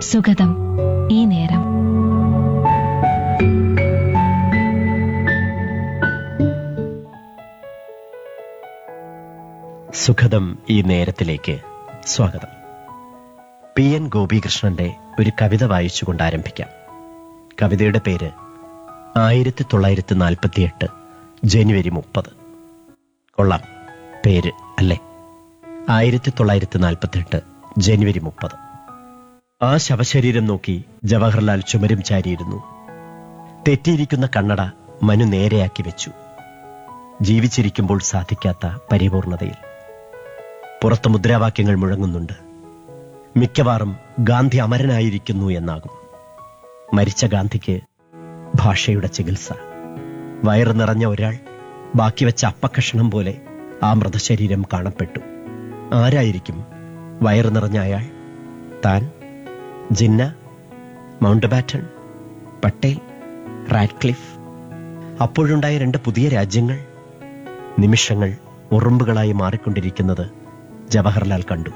സുഗതം ഈ നേരം സുഖദം ഈ നേരത്തിലേക്ക് സ്വാഗതം പി എൻ ഗോപികൃഷ്ണന്റെ ഒരു കവിത വായിച്ചുകൊണ്ട് ആരംഭിക്കാം കവിതയുടെ പേര് ആയിരത്തി തൊള്ളായിരത്തി നാൽപ്പത്തിയെട്ട് ജനുവരി മുപ്പത് കൊള്ളാം പേര് അല്ലേ ആയിരത്തി തൊള്ളായിരത്തി നാൽപ്പത്തിയെട്ട് ജനുവരി മുപ്പത് ആ ശവശരീരം നോക്കി ജവഹർലാൽ ചുമരും ചാരിയിരുന്നു തെറ്റിയിരിക്കുന്ന കണ്ണട മനു നേരെയാക്കി വെച്ചു ജീവിച്ചിരിക്കുമ്പോൾ സാധിക്കാത്ത പരിപൂർണതയിൽ പുറത്ത് മുദ്രാവാക്യങ്ങൾ മുഴങ്ങുന്നുണ്ട് മിക്കവാറും ഗാന്ധി അമരനായിരിക്കുന്നു എന്നാകും മരിച്ച ഗാന്ധിക്ക് ഭാഷയുടെ ചികിത്സ വയറ് നിറഞ്ഞ ഒരാൾ ബാക്കി വെച്ച അപ്പക്കഷണം പോലെ ആ മൃതശരീരം കാണപ്പെട്ടു ആരായിരിക്കും വയറ് നിറഞ്ഞ അയാൾ താൻ Jinnah Mountbatten Patel Radcliffe അപ്പോഴുണ്ടായ രണ്ട് പുതിയ രാജ്യങ്ങൾ നിമിഷങ്ങൾ ഉറുമ്പുകളായി മാറിക്കൊണ്ടിരിക്കുന്നത് ജവഹർലാൽ കണ്ടു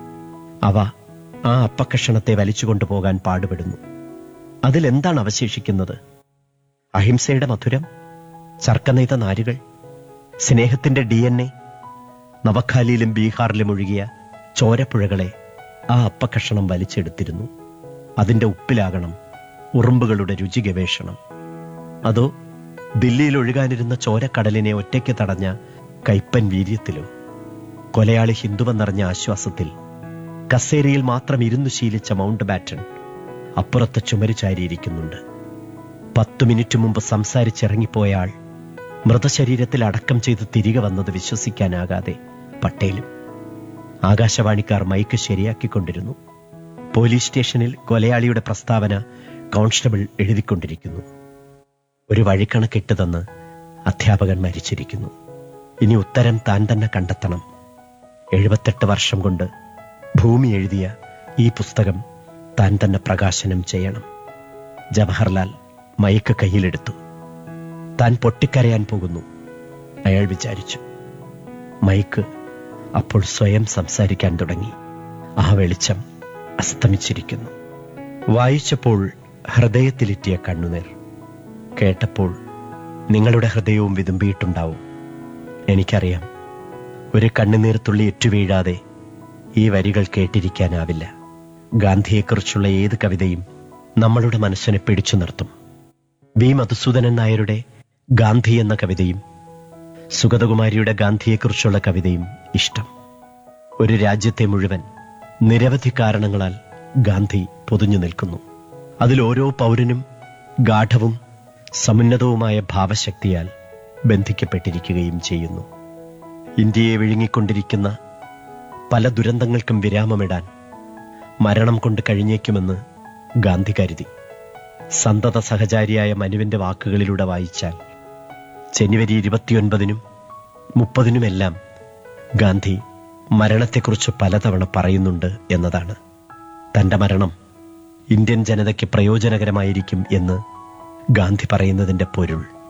അവ ആ അപ്പക്കഷണത്തെ വലിച്ചുകൊണ്ടുപോകാൻ പാടുപെടുന്നു അതിലെന്താണ് അവശേഷിക്കുന്നത് അഹിംസയുടെ മധുരം ചർക്കനെയ്ത നാരുകൾ സ്നേഹത്തിന്റെ ഡി എൻ എ നവഖാലിയിലും ബീഹാറിലും ഒഴുകിയ ചോരപ്പുഴകളെ ആ അപ്പക്കഷണം വലിച്ചെടുത്തിരുന്നു അതിന്റെ ഉപ്പിലാകണം ഉറുമ്പുകളുടെ രുചി ഗവേഷണം അതോ ദില്ലിയിൽ ഒഴുകാനിരുന്ന ചോരക്കടലിനെ ഒറ്റയ്ക്ക് തടഞ്ഞ കൈപ്പൻ വീര്യത്തിലോ കൊലയാളി ഹിന്ദുവെന്നറിഞ്ഞ ആശ്വാസത്തിൽ കസേരയിൽ മാത്രം ഇരുന്നു ശീലിച്ച മൗണ്ട് ബാറ്റൺ അപ്പുറത്തെ ചുമര് ചാരിയിരിക്കുന്നുണ്ട് പത്തു മിനിറ്റ് മുമ്പ് സംസാരിച്ചിറങ്ങിപ്പോയ ആൾ മൃതശരീരത്തിൽ അടക്കം ചെയ്ത് തിരികെ വന്നത് വിശ്വസിക്കാനാകാതെ പട്ടേലും ആകാശവാണിക്കാർ മൈക്ക് ശരിയാക്കിക്കൊണ്ടിരുന്നു പോലീസ് സ്റ്റേഷനിൽ കൊലയാളിയുടെ പ്രസ്താവന കോൺസ്റ്റബിൾ എഴുതിക്കൊണ്ടിരിക്കുന്നു ഒരു വഴിക്കണക്കിട്ട് തന്ന് അധ്യാപകൻ മരിച്ചിരിക്കുന്നു ഇനി ഉത്തരം താൻ തന്നെ കണ്ടെത്തണം എഴുപത്തെട്ട് വർഷം കൊണ്ട് ഭൂമി എഴുതിയ ഈ പുസ്തകം താൻ തന്നെ പ്രകാശനം ചെയ്യണം ജവഹർലാൽ മയക്ക് കയ്യിലെടുത്തു താൻ പൊട്ടിക്കരയാൻ പോകുന്നു അയാൾ വിചാരിച്ചു മൈക്ക് അപ്പോൾ സ്വയം സംസാരിക്കാൻ തുടങ്ങി ആ വെളിച്ചം അസ്തമിച്ചിരിക്കുന്നു വായിച്ചപ്പോൾ ഹൃദയത്തിലെത്തിയ കണ്ണുനീർ കേട്ടപ്പോൾ നിങ്ങളുടെ ഹൃദയവും വിതുമ്പിയിട്ടുണ്ടാവും എനിക്കറിയാം ഒരു കണ്ണുനീർത്തുള്ളി ഏറ്റുവീഴാതെ ഈ വരികൾ കേട്ടിരിക്കാനാവില്ല ഗാന്ധിയെക്കുറിച്ചുള്ള ഏത് കവിതയും നമ്മളുടെ മനസ്സിനെ പിടിച്ചു നിർത്തും വി മധുസൂദനൻ നായരുടെ ഗാന്ധി എന്ന കവിതയും സുഗതകുമാരിയുടെ ഗാന്ധിയെക്കുറിച്ചുള്ള കവിതയും ഇഷ്ടം ഒരു രാജ്യത്തെ മുഴുവൻ നിരവധി കാരണങ്ങളാൽ ഗാന്ധി പൊതിഞ്ഞു നിൽക്കുന്നു അതിൽ ഓരോ പൗരനും ഗാഠവും സമുന്നതവുമായ ഭാവശക്തിയാൽ ബന്ധിക്കപ്പെട്ടിരിക്കുകയും ചെയ്യുന്നു ഇന്ത്യയെ വിഴുങ്ങിക്കൊണ്ടിരിക്കുന്ന പല ദുരന്തങ്ങൾക്കും വിരാമമിടാൻ മരണം കൊണ്ട് കഴിഞ്ഞേക്കുമെന്ന് ഗാന്ധി കരുതി സന്തത സഹചാരിയായ മനുവിന്റെ വാക്കുകളിലൂടെ വായിച്ചാൽ ജനുവരി ഇരുപത്തിയൊൻപതിനും മുപ്പതിനുമെല്ലാം ഗാന്ധി മരണത്തെക്കുറിച്ച് പലതവണ പറയുന്നുണ്ട് എന്നതാണ് തന്റെ മരണം ഇന്ത്യൻ ജനതയ്ക്ക് പ്രയോജനകരമായിരിക്കും എന്ന് ഗാന്ധി പറയുന്നതിന്റെ പൊരുൾ